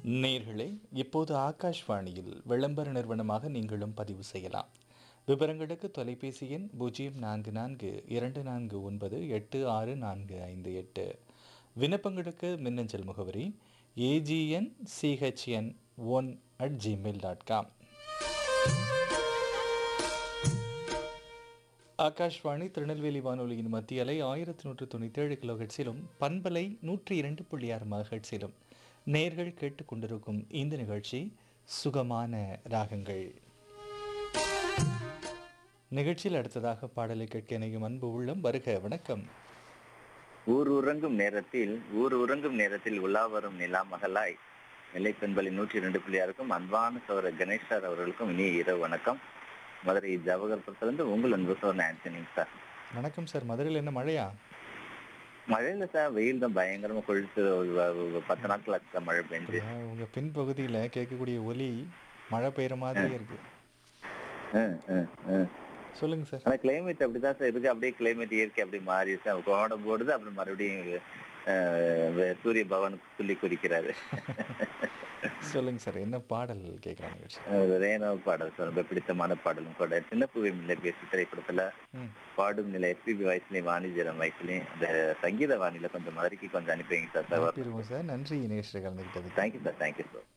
நேர்களே இப்போது ஆகாஷ்வாணியில் விளம்பர நிறுவனமாக நீங்களும் பதிவு செய்யலாம் விவரங்களுக்கு தொலைபேசி எண் பூஜ்ஜியம் நான்கு நான்கு இரண்டு நான்கு ஒன்பது எட்டு ஆறு நான்கு ஐந்து எட்டு விண்ணப்பங்களுக்கு மின்னஞ்சல் முகவரி AGN CHN one at Gmail dot com Akashvani Tirunelveli வானொலியின் மத்திய அலை ஆயிரத்தி நூற்று தொண்ணூற்றி ஏழு கிலோ ஹெட்ஸிலும் பண்பலை நூற்றி இரண்டு புள்ளி ஆறு மகஹெட்ஸிலும் நேர்கள் கேட்டுக்கொண்டிருக்கும் இந்த நிகழ்ச்சி சுகமான ராகங்கள் நிகழ்ச்சியில் அடுத்ததாக பாடலை கேட்க இணையும் அன்பு உள்ளம் வருக வணக்கம் ஊர் உறங்கும் நேரத்தில் ஊர் உறங்கும் நேரத்தில் உலா வரும் நிலா மகளாய் நிலைப்பெண்பலி நூற்றி இரண்டு புள்ளியாருக்கும் அன்பான சோர கணேஷ் சார் அவர்களுக்கும் இனிய இரவு வணக்கம் மதுரை ஜவஹர்புரத்திலிருந்து உங்கள் அன்பு சோர் ஆண்டனிங் சார் வணக்கம் சார் மதுரையில் என்ன மழையா மழையில சார் வெயில் தான் பயங்கரமா கொழுத்து ஒரு வ- ஒரு பத்து நாட்கள் ஆச்சு சார் மழை பெஞ்சு அப்படியா? உங்க பின் பகுதியில் கேட்கக்கூடிய ஒலி மழை பெய்யுற மாதிரியே இருக்கு ம், ம், ம். சொல்லுங்க சார் ஆனா கிளைமேட் அப்படிதான் சார் இருக்கு அப்படியே கிளைமேட் இயற்கை அப்படி மாறி சார் கோடை போடுது அப்புறம் மறுபடியும் அஹ், வே- சூரிய பகவானுக்கு சொல்லி குறிக்கிறாரு சொல்லுங்க சார் என்ன பாடல் கேட்குற நிகழ்ச்சி ரேனோ பாடல் சார் ரொம்ப பிடித்தமான பாடலும் கூட சின்ன பூவி மில்லை பேசி திரைப்படத்துல ம் பாடும் நிலை எஸ்பிபி வயசுலயும் வாணிஜரம் வயசுலயும் இந்த சங்கீத வாணியில கொஞ்சம் மதுரைக்கு கொஞ்சம் அனுப்பிங்க சார் சார் அனுப்பிடுவோம் சார் நன்றி நிகழ்ச்சியில் கலந்துக்கிட்டது தேங்க்யூ சார் தேங்க்யூ சார்